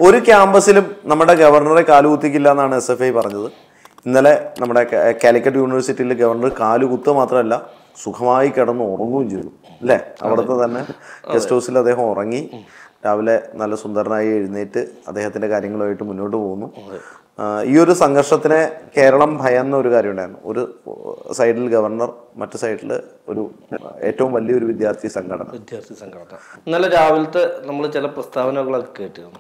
ഒരു ക്യാമ്പസിലും നമ്മുടെ ഗവർണറെ കാലുകുത്തിക്കില്ല എന്നാണ് എസ് എഫ് ഐ പറഞ്ഞത് ഇന്നലെ നമ്മുടെ കാ- കാലിക്കറ്റ് യൂണിവേഴ്സിറ്റിയിൽ ഗവർണർ കാലുകുത്തുക മാത്രമല്ല സുഖമായി കിടന്ന് ഉറങ്ങുകയും ചെയ്തു അല്ലേ അവിടുത്തെ തന്നെ ഗസ്റ്റ് ഹൗസിൽ അദ്ദേഹം ഉറങ്ങി രാവിലെ നല്ല സുന്ദരനായി എഴുന്നേറ്റ് അദ്ദേഹത്തിന്റെ കാര്യങ്ങളുമായിട്ട് മുന്നോട്ട് പോകുന്നു ആ, ഈ ഒരു സംഘർഷത്തിനെ കേരളം ഭയന്ന ഒരു കാര്യം ഉണ്ടായിരുന്നു ഒരു സൈഡിൽ ഗവർണർ മറ്റു സൈഡിൽ ഒരു ഏറ്റവും വലിയൊരു വിദ്യാർത്ഥി സംഘടന വിദ്യാർത്ഥി സംഘടന ഇന്നലെ രാവിലത്തെ നമ്മൾ ചില പ്രസ്താവനകളൊക്കെ കേട്ടിരുന്നു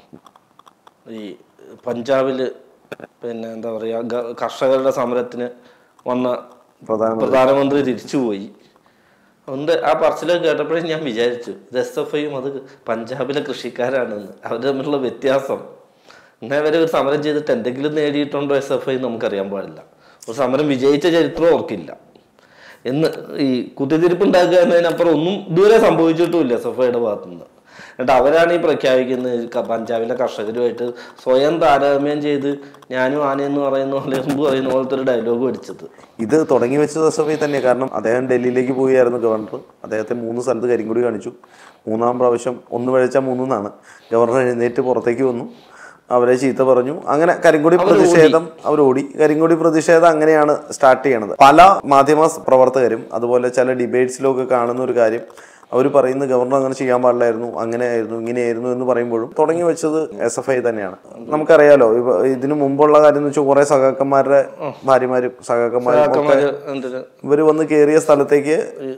ഈ പഞ്ചാബില് പിന്നെ എന്താ പറയാ ഗ- കർഷകരുടെ സമരത്തിന് വന്ന പ്രധാന പ്രധാനമന്ത്രി തിരിച്ചുപോയി അതുകൊണ്ട് ആ പറച്ചിലൊക്കെ കേട്ടപ്പോഴേ ഞാൻ വിചാരിച്ചു ഇത് എസ് എഫ് ഐയും അത് പഞ്ചാബിലെ കൃഷിക്കാരാണെന്ന് അവർ തമ്മിലുള്ള വ്യത്യാസം ഇന്നേ വരെ ഒരു സമരം ചെയ്തിട്ട് എന്തെങ്കിലും നേടിയിട്ടുണ്ടോ എസ് എഫ് ഐ നമുക്കറിയാൻ പാടില്ല ഒരു സമരം വിജയിച്ച ചരിത്രം ഓർക്കില്ല എന്ന് ഈ കുത്തിത്തിരിപ്പ് ഉണ്ടാക്കുക എന്നതിനപ്പുറം ഒന്നും ഇതുവരെ സംഭവിച്ചിട്ടുമില്ല എസ് എഫ് ഐയുടെ ഭാഗത്തുനിന്ന് എന്നിട്ട് അവരാണ് ഈ പ്രഖ്യാപിക്കുന്നത് ക- പഞ്ചാബിലെ കർഷകരുമായിട്ട് സ്വയം താരതമ്യം ചെയ്ത് ഞാനും ആനയെന്ന് പറയുന്ന പോലെ മുമ്പ് പറയുന്ന പോലത്തെ ഒരു ഡയലോഗ് അടിച്ചത് ഇത് തുടങ്ങി വെച്ചത് എസ് എഫ് ഐ തന്നെ കാരണം അദ്ദേഹം ഡൽഹിയിലേക്ക് പോവുകയായിരുന്നു ഗവർണർ അദ്ദേഹത്തെ മൂന്ന് സ്ഥലത്ത് കരിങ്കൊടി കാണിച്ചു മൂന്നാം പ്രാവശ്യം ഒന്ന് പഴച്ചാൽ മൂന്നാണ് ഗവർണർ എഴുന്നേറ്റ് പുറത്തേക്ക് വന്നു അവരെ ചീത്ത പറഞ്ഞു അങ്ങനെ കരിങ്കൊടി പ്രതിഷേധം അവർ ഓടി കരിങ്കൊടി പ്രതിഷേധം അങ്ങനെയാണ് സ്റ്റാർട്ട് ചെയ്യണത് പല മാധ്യമ പ്രവർത്തകരും അതുപോലെ ചില ഡിബേറ്റ്സിലൊക്കെ കാണുന്ന ഒരു കാര്യം അവർ പറയുന്നത് ഗവർണർ അങ്ങനെ ചെയ്യാൻ പാടില്ലായിരുന്നു അങ്ങനെയായിരുന്നു ഇങ്ങനെയായിരുന്നു എന്ന് പറയുമ്പോഴും തുടങ്ങി വെച്ചത് എസ് എഫ് ഐ തന്നെയാണ് നമുക്കറിയാലോ ഇവ- ഇതിനു മുമ്പുള്ള കാര്യം എന്ന് വെച്ചാൽ കുറെ സഖാക്കന്മാരുടെ ഭാര്യമാരും സഖാക്കന്മാരും ഒക്കെ സഖാക്കന്മാര് എന്തിന് ഇവര് വന്ന് കയറിയ സ്ഥലത്തേക്ക്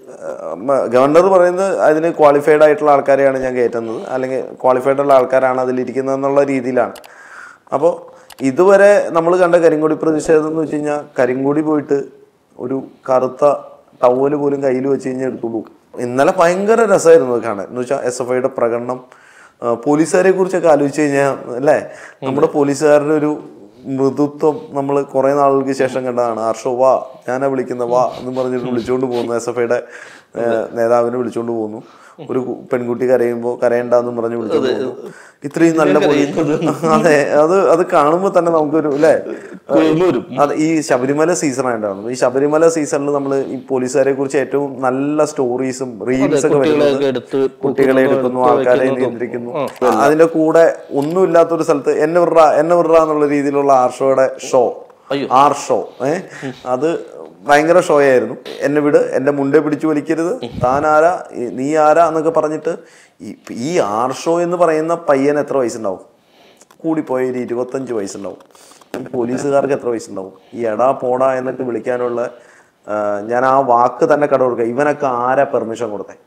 ഗവർണർ പറയുന്നത് അതിന് ക്വാളിഫൈഡ് ആയിട്ടുള്ള ആൾക്കാരെയാണ് ഞാൻ കയറ്റുന്നത് അല്ലെങ്കിൽ ക്വാളിഫൈഡ് ഉള്ള ആൾക്കാരാണ് അതിലിരിക്കുന്നത് എന്നുള്ള രീതിയിലാണ് അപ്പോൾ ഇതുവരെ നമ്മൾ കണ്ട കരിങ്കൊടി പ്രതിഷേധം എന്ന് വെച്ച് കഴിഞ്ഞാൽ കരിങ്കൊടി പോയിട്ട് ഒരു കറുത്ത ടവല് പോലും കയ്യിൽ വെച്ച് കഴിഞ്ഞാൽ എടുത്തുള്ളൂ ഇന്നലെ ഭയങ്കര രസമായിരുന്നു അത് കാണാൻ എന്ന് വെച്ചാൽ എസ് എഫ് ഐയുടെ പ്രകടനം ആ, പോലീസുകാരെ കുറിച്ചൊക്കെ ആലോചിച്ച് കഴിഞ്ഞാൽ അല്ലേ നമ്മുടെ പോലീസുകാരുടെ ഒരു മൃദുത്വം നമ്മൾ കുറെ നാളുകൾക്ക് ശേഷം കണ്ടതാണ് ഹർഷോ വാ ഞാനാ വിളിക്കുന്ന വാ എന്ന് പറഞ്ഞിട്ട് വിളിച്ചുകൊണ്ട് പോകുന്നു എസ് എഫ് ഐയുടെ നേതാവിനെ വിളിച്ചുകൊണ്ട് പോകുന്നു ഒരു കു- പെൺകുട്ടി കരയുമ്പോൾ കരയണ്ടെന്നും പറഞ്ഞ് വിളിച്ചുകൊണ്ട് പോകുന്നു ഇത്രയും നല്ല പോലീസ് അതെ അത് അത് കാണുമ്പോൾ തന്നെ നമുക്കൊരു അല്ലേ കുളിർന്നൂരും അത് ഈ ശബരിമല സീസൺ ആയിട്ടാണ് ഈ ശബരിമല സീസണിൽ നമ്മൾ ഈ പോലീസുകാരെ കുറിച്ച് ഏറ്റവും നല്ല സ്റ്റോറീസും റീൽസ് ഒക്കെ വരുന്നത് കുട്ടികളെയൊക്കെ എടുത്ത് കുട്ടികളെ എടുക്കുന്നു ആൾക്കാരെ നിയന്ത്രിക്കുന്നു അതിന്റെ കൂടെ ഒന്നുമില്ലാത്തൊരു സ്ഥലത്ത് എന്നെ വിടറ എന്നെ വിടറ എന്നുള്ള രീതിയിലുള്ള ആർഷോയുടെ ഷോ അയ്യോ. ആർ ഷോ ഏ അത് ഭയങ്കര ഷോ ആയിരുന്നു എന്നെ വിട് എന്റെ മുണ്ടേ പിടിച്ചു വലിക്കരുത് താൻ ആരാ ഈ- നീ ആരാ എന്നൊക്കെ പറഞ്ഞിട്ട് ഈ- ഈ ആർ ഷോ എന്ന് പറയുന്ന പയ്യൻ എത്ര വയസ്സുണ്ടാവും കൂടിപ്പോയ ഒരു ഇരുപത്തഞ്ച് വയസ്സുണ്ടാവും ഈ പോലീസുകാർക്ക് എത്ര വയസ്സുണ്ടാവും ഈ എടാ പോടാ എന്നൊക്കെ വിളിക്കാനുള്ള ആ, ഞാൻ ആ വാക്ക് തന്നെ കട കൊടുക്കുക ഇവനൊക്കെ ആരാ പെർമിഷൻ കൊടുത്തേ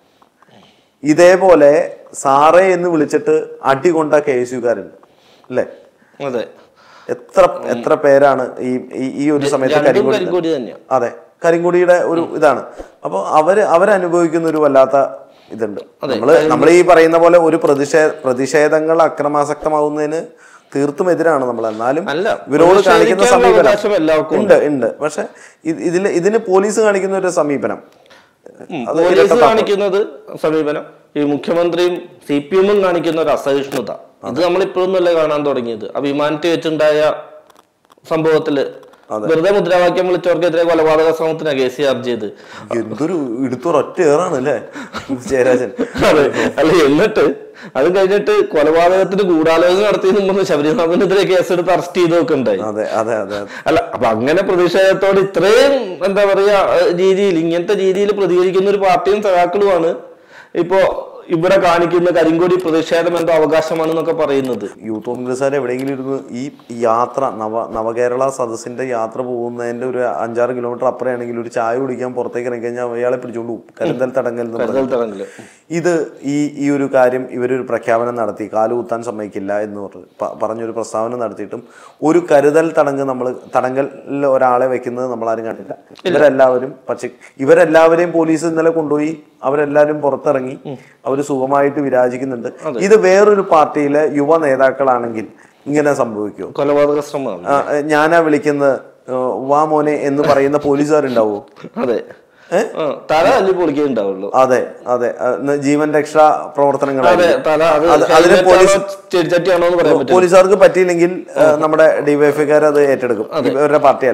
ഇതേപോലെ സാറേ എന്ന് വിളിച്ചിട്ട് അടി കൊണ്ട കെ എസ് യുക്കാരുണ്ട് അല്ലേ അതെ എത്ര എത്ര പേരാണ് ഈ ഈ- ഈ ഒരു സമയത്ത് രണ്ടും കരിങ്കൊടി കരിങ്കൊടി തന്നെയാ അതെ കരിങ്കൊടിയുടെ ഒരു ഇതാണ് അപ്പോൾ അവര് അവരനുഭവിക്കുന്ന ഒരു വല്ലാത്ത ഇതുണ്ട് നമ്മള് നമ്മൾ ഈ പറയുന്ന പോലെ ഒരു പ്രതിഷേധ പ്രതിഷേധങ്ങൾ അക്രമാസക്തമാവുന്നതിന് തീർത്തും എതിരാണ് നമ്മൾ എന്നാലും അല്ല, ഇവരോട് കാണിക്കുന്ന പ്രതിഷേധിക്കാനുള്ള സമീപനം അവകാശം എല്ലാവർക്കും ഉണ്ട് ഉണ്ട് പക്ഷെ ഇത് ഇതില് ഇതിന് പോലീസ് കാണിക്കുന്ന ഒരു സമീപനം ഉം. പോലീസ് കാണിക്കുന്നത് സമീപനം ഈ മുഖ്യമന്ത്രിയും സി പി എമ്മും കാണിക്കുന്ന ഒരു അസഹിഷ്ണുത ഇത് നമ്മൾ ഇപ്പോഴൊന്നുമല്ല കാണാൻ തുടങ്ങിയത് ആ വിമാനത്തിൽ വെച്ചുണ്ടായ സംഭവത്തില് വെറുതെ മുദ്രാവാക്യം വിളിച്ചവർക്കെതിരെ കൊലപാതക ശ്രമത്തിന് കേസ് ചാർജ് ചെയ്ത് എന്തൊരു ഇടുത്തൊരൊറ്റ ഏറാണ് അല്ലേ ജയരാജൻ അതെ അല്ല എന്നിട്ട് അത് കഴിഞ്ഞിട്ട് കൊലപാതകത്തിന് ഗൂഢാലോചന നടത്തിയതിനു മുമ്പ് ശബരിനാഥനെതിരെ കേസെടുത്ത് അറസ്റ്റ് ചെയ്തൊക്കെ ഉണ്ടായി അതെ അതെ അതെ അല്ല അപ്പൊ അങ്ങനെ പ്രതിഷേധത്തോട് ഇത്രയും എന്താ പറയാ ഏഹ് രീതിയിൽ ഇങ്ങനത്തെ രീതിയിൽ പ്രതികരിക്കുന്ന ഒരു പാർട്ടിയും സഖാക്കളുമാണ് ഇപ്പോ ഇവിടെ കാണിക്കുന്ന കരിങ്കൊടി പ്രതിഷേധം എന്തോ അവകാശമാണെന്നൊക്കെ പറയുന്നത് യൂത്ത് കോൺഗ്രസ്സുകാർ എവിടെയെങ്കിലും ഇരുന്ന് ഈ യാത്ര നവ നവകേരള സദസ്സിന്റെ യാത്ര പോകുന്നതിന്റെ ഒരു അഞ്ചാറ് കിലോമീറ്റർ അപ്പുറമാണെങ്കിൽ ഒരു ചായ കുടിക്കാൻ പുറത്തേക്ക് ഇറങ്ങി കഴിഞ്ഞാൽ അയാളെ പിടിച്ചോണ്ട് പോകും കരുതൽ തടങ്കൽ എന്ന് പറയും. കരുതൽ തടങ്കല് ഇത് ഈ ഈ ഒരു കാര്യം ഇവരൊരു പ്രഖ്യാപനം നടത്തി കാല് കുത്താൻ സമ്മതിക്കില്ല എന്ന് പറഞ്ഞു പ- പറഞ്ഞൊരു പ്രസ്താവന നടത്തിയിട്ടും ഒരു കരുതൽ തടങ്ക് നമ്മൾ തടങ്കലിൽ ഒരാളെ വെക്കുന്നത് നമ്മൾ ആരും കണ്ടില്ല ഇവരെല്ലാവരും പക്ഷെ ഇവരെല്ലാവരെയും പോലീസ് ഇന്നലെ കൊണ്ടുപോയി അവരെല്ലാവരും പുറത്തിറങ്ങി അവർ സുഖമായിട്ട് വിരാജിക്കുന്നുണ്ട് ഇത് വേറൊരു പാർട്ടിയിലെ യുവ നേതാക്കളാണെങ്കിൽ ഇങ്ങനെ സംഭവിക്കുമോ കൊലപാതക ശ്രമമാണ് ആ, ഞാനാ വിളിക്കുന്നത് ആ, വാ മോനെ എന്ന് പറയുന്ന പോലീസുകാരുണ്ടാവോ അതെ ആ, തല തല്ലി പൊളിക്കുന്നുണ്ടാവുള്ളൂ അതെ അതെ ആ, ഇന്ന് ജീവൻ രക്ഷാ അതെ പ്രവർത്തനങ്ങളായിരിക്കും തല അത് അത് അതിന് helmet പോലീസ് ആണോ, ചെടിച്ചട്ടിയാണോ എന്ന് പറയാൻ പറ്റും പോലീസുകാർക്ക് പറ്റിയില്ലെങ്കിൽ ആ, നമ്മുടെ ഡിവൈഎഫ്ഐക്കാർ അത് ഏറ്റെടുക്കും ഇവരുടെ പാർട്ടി അല്ലെങ്കിൽ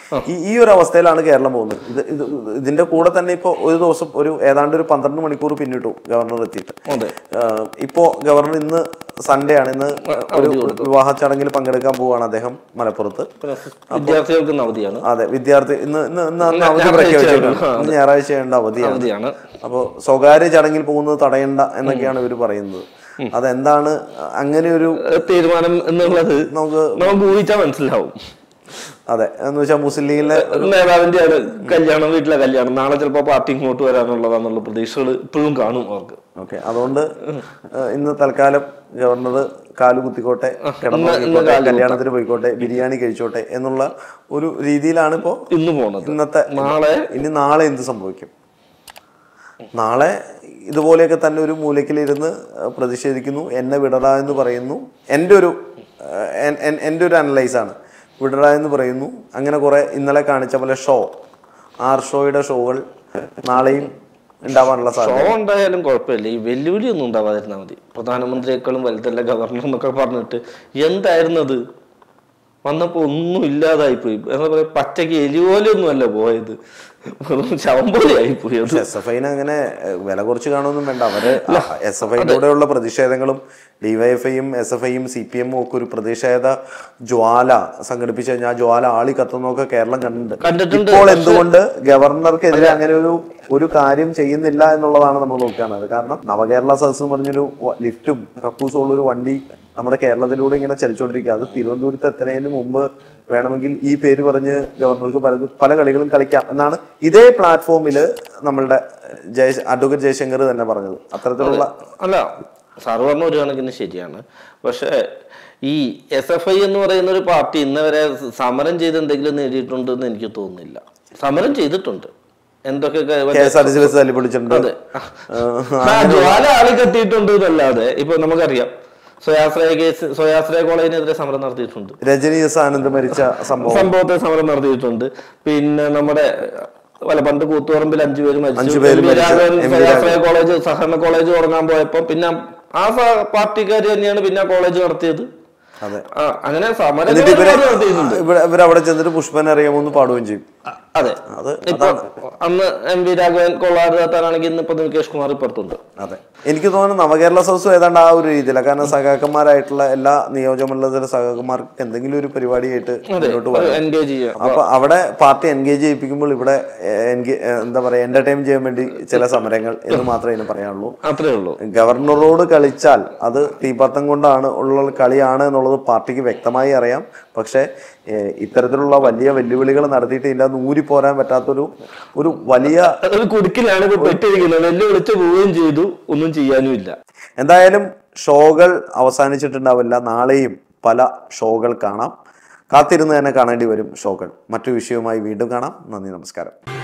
ഈ ഈ ഒരു അവസ്ഥയിലാണ് കേരളം പോകുന്നത് ഇത് ഇത് ഇതിന്റെ കൂടെ തന്നെ ഇപ്പോൾ ഒരു ദിവസം ഒരു ഏതാണ്ട് ഒരു പന്ത്രണ്ട് മണിക്കൂർ പിന്നിട്ടു ഗവർണർ എത്തിയിട്ട് അതെ ആഹ് ഇപ്പോ ഗവർണർ ഇന്ന് സൺഡേ ആണ് ഇന്ന് ഒരു വിവാഹ ചടങ്ങിൽ പങ്കെടുക്കാൻ പോവുകയാണ് അദ്ദേഹം മലപ്പുറത്ത് പിന്നെ വിദ്യാർത്ഥികൾക്ക് ഇന്ന് അവധിയാണ് അതെ വിദ്യാർത്ഥി ഇന്ന് ഇന്ന് ഇന്ന് അന്ന് അവധി ഞായറാഴ്ച പ്രഖ്യാപിച്ചിട്ടുണ്ട് ആ, ഇന്ന് ഞായറാഴ്ച ചെയ്യേണ്ട അവധിയാണ് അവധിയാണ് അപ്പോൾ സ്വകാര്യ ചടങ്ങിൽ പോകുന്നത് തടയണ്ട എന്നൊക്കെയാണ് ഇവർ പറയുന്നത് അതെന്താണ് അങ്ങനെ ഒരു ഏഹ് തീരുമാനം എന്നുള്ളത് നമുക്ക് നമുക്ക് ഊഹിച്ചാൽ മനസ്സിലാവും അതെ എന്ന് വെച്ചാൽ മുസ്ലിം ലീഗിലെ നേതാവിന്റെ ആണ് കല്യാണം വീട്ടിലെ കല്യാണം നാളെ ചിലപ്പോ പാർട്ടി ഇങ്ങോട്ട് വരാനുള്ളതാന്നുള്ള പ്രതീക്ഷകൾ ഇപ്പോഴും കാണും അവർക്ക് ഓക്കെ അതുകൊണ്ട് ഏഹ്, ഇന്ന് തൽക്കാലം ഗവർണർ കാല് കുത്തിക്കോട്ടെ കിടന്നുറങ്ങിക്കോട്ടെ കല്യാണത്തിന് പോയിക്കോട്ടെ ബിരിയാണി കഴിച്ചോട്ടെ എന്നുള്ള ഒരു രീതിയിലാണ് ഇപ്പോ ഇന്ന് പോണത് ഇന്നത്തെ നാളെ ഇനി നാളെ എന്ത് സംഭവിക്കും നാളെ ഇതുപോലെയൊക്കെ തന്നെ ഒരു മൂലക്കിലിരുന്ന് ഏഹ്, പ്രതിഷേധിക്കുന്നു എന്നെ വിടടാ എന്ന് പറയുന്നു എൻ്റെ ഒരു ഏഹ്, എൻ- എൻ- എൻ്റെ ഒരു അനലൈസാണ് വിടടാ എന്ന് പറയുന്നു അങ്ങനെ കുറെ ഇന്നലെ കാണിച്ച പോലെ ഷോ ആർ ഷോയുടെ ഷോകൾ നാളെയും ഉണ്ടാവാനുള്ള സാധ്യത ഷോ ഉണ്ടായാലും കുഴപ്പമില്ല ഈ വെല്ലുവിളി ഒന്നും ഉണ്ടാവാതിരുന്നാൽ മതി പ്രധാനമന്ത്രിയേക്കാളും വലുതല്ല ഗവർണർ എന്നൊക്കെ പറഞ്ഞിട്ട് എന്തായിരുന്നു അത് വന്നപ്പോ ഒന്നും ഇല്ലാതായി പോയി എന്താ പറയാ പച്ചക്ക് എലി പോലെ ഒന്നും അല്ല പോയത് വെറും ശവം പോലെ ആയിപ്പോയി അത് എസ് എഫ് ഐന് അങ്ങനെ ഏഹ്, വില കുറച്ച് കാണുമൊന്നും വേണ്ട അവര് എസ് എഫ് ഐയിലൂടെയുള്ള പ്രതിഷേധങ്ങളും ഡിവൈഎഫ്ഐയും എസ് എഫ് ഐയും സി പി എമ്മും ഒക്കെ ഒരു പ്രതിഷേധ ജ്വാല സംഘടിപ്പിച്ചു കഴിഞ്ഞാൽ ആ ജ്വാല ആളി കത്തുന്നൊക്കെ കേരളം കണ്ടിട്ടുണ്ട് കണ്ടിട്ടുണ്ട് ഇപ്പോൾ എന്തുകൊണ്ട് ഗവർണർക്കെതിരെ അങ്ങനെ ഒരു ഒരു കാര്യം ചെയ്യുന്നില്ല എന്നുള്ളതാണ് നമ്മൾ നോക്കുകയാണത് കാരണം നവകേരള സദസ് എന്ന് പറഞ്ഞൊരു വ- ലിഫ്റ്റും കക്കൂസും ഉള്ള ഒരു വണ്ടി നമ്മുടെ കേരളത്തിലൂടെ ഇങ്ങനെ ചലിച്ചുകൊണ്ടിരിക്കുക അത് തിരുവനന്തപുരത്ത് എത്തുന്നതിന് മുമ്പ് വേണമെങ്കിൽ ഈ പേര് പറഞ്ഞ് ഗവർണർക്ക് പലതും പല കളികളും കളിക്കാം എന്നാണ് ഇതേ പ്ലാറ്റ്ഫോമിൽ നമ്മളുടെ ജയ അഡ്വക്കേറ്റ് ജയശങ്കർ തന്നെ പറഞ്ഞത് അത്തരത്തിലുള്ള അല്ല സാറ് പറഞ്ഞ ഒരു കണക്കിന് ശരിയാണ് പക്ഷെ ഈ എസ് എഫ് ഐ എന്ന് പറയുന്ന ഒരു പാർട്ടി ഇന്ന് വരെ സമരം ചെയ്ത് എന്തെങ്കിലും നേടിയിട്ടുണ്ട് എന്ന് എനിക്ക് തോന്നുന്നില്ല സമരം ചെയ്തിട്ടുണ്ട് എന്തൊക്കെ ക- K S R T C bus തല്ലിപ്പൊളിച്ചിട്ടുണ്ട് അതെ ഏഹ്, ആ ജ്വാല ആളി കത്തിയിട്ടുണ്ട് എന്നല്ലാതെ ഇപ്പൊ നമുക്കറിയാം സ്വയാശ്രയ കേസ് സ്വയാശ്രയ കോളേജിനെതിരെ സമരം നടത്തിയിട്ടുണ്ട് രജനി എസ് ആനന്ദ് മരിച്ച സംഭവം സംഭവത്തെ സമരം നടത്തിയിട്ടുണ്ട് പിന്നെ നമ്മുടെ വല്ല പണ്ട് കൂത്തുപറമ്പിൽ അഞ്ചു പേര് മരിച്ചു അഞ്ച് പേര് എം വി മരിച്ചു. രാഘവൻ എം വി സ്വയാശ്രയ കോളേജ് സഹകരണ കോളേജ് തുടങ്ങാൻ പോയപ്പോ പിന്നെ ആ സ- പാർട്ടിക്കാർ തന്നെയാണ് പിന്നെ ആ കോളേജ് നടത്തിയത് അതെ ആ, അങ്ങനെ സമരം എന്നിട്ട് ഇവര് നടത്തിയിട്ടുണ്ട് ഇവിടെ ഇവരവിടെ ചെന്നിട്ട് പുഷ്പൻ അറിയാമോന്ന് പാടുകയും ചെയ്യും അ- അതെ അത് ഇപ്പൊ അന്ന് എം വി രാഘവൻ കൊള്ളാറുതാത്താനാണെങ്കിൽ ഇന്നിപ്പോ നികേഷ് കുമാർ ഇപ്പുറത്തുണ്ട് അതെ എനിക്ക് തോന്നുന്നു നവകേരള സദസ്സും ഏതാണ്ട് ആ ഒരു രീതിയിലാണ് കാരണം സഖാക്കന്മാരായിട്ടുള്ള എല്ലാ നിയോജകമണ്ഡലത്തിലെ സഖാക്കന്മാർക്ക് എന്തെങ്കിലും ഒരു പരിപാടിയായിട്ട് മുന്നോട്ട് പോകാം എൻഗേജ് ചെയ്യാം അപ്പൊ അവിടെ പാർട്ടി എൻഗേജ് ചെയ്യിപ്പിക്കുമ്പോൾ ഇവിടെ എൻഗേ- എന്താ പറയാ എന്റർടൈൻ ചെയ്യാൻ വേണ്ടി ചില സമരങ്ങൾ എന്ന് മാത്രമേ ഇതിന് പറയാനുള്ളൂ അത്രേ ഉള്ളൂ ഗവർണറോട് കളിച്ചാൽ അത് തീപത്തം കൊണ്ടാണ് ഉള്ള കളിയാണ് എന്നുള്ളത് പാർട്ടിക്ക് വ്യക്തമായി അറിയാം പക്ഷേ ഏഹ്, ഇത്തരത്തിലുള്ള വലിയ വെല്ലുവിളികൾ നടത്തിയിട്ട് ഇതിൻ്റെ അകത്ത് ഊരിപ്പോരാൻ പറ്റാത്തൊരു ഒരു വലിയ ഒരു കുടുക്കിലാണ് ഇത് പെട്ടിരിക്കുന്നത് വെല്ലുവിളിച്ച് പോവുകയും ചെയ്തു ഒന്നും ചെയ്യാനും ഇല്ല എന്തായാലും ഷോകൾ അവസാനിച്ചിട്ടുണ്ടാവില്ല നാളെയും പല ഷോകൾ കാണാം കാത്തിരുന്ന് തന്നെ കാണേണ്ടി വരും ഷോകൾ മറ്റു വിഷയവുമായി വീണ്ടും കാണാം നന്ദി നമസ്കാരം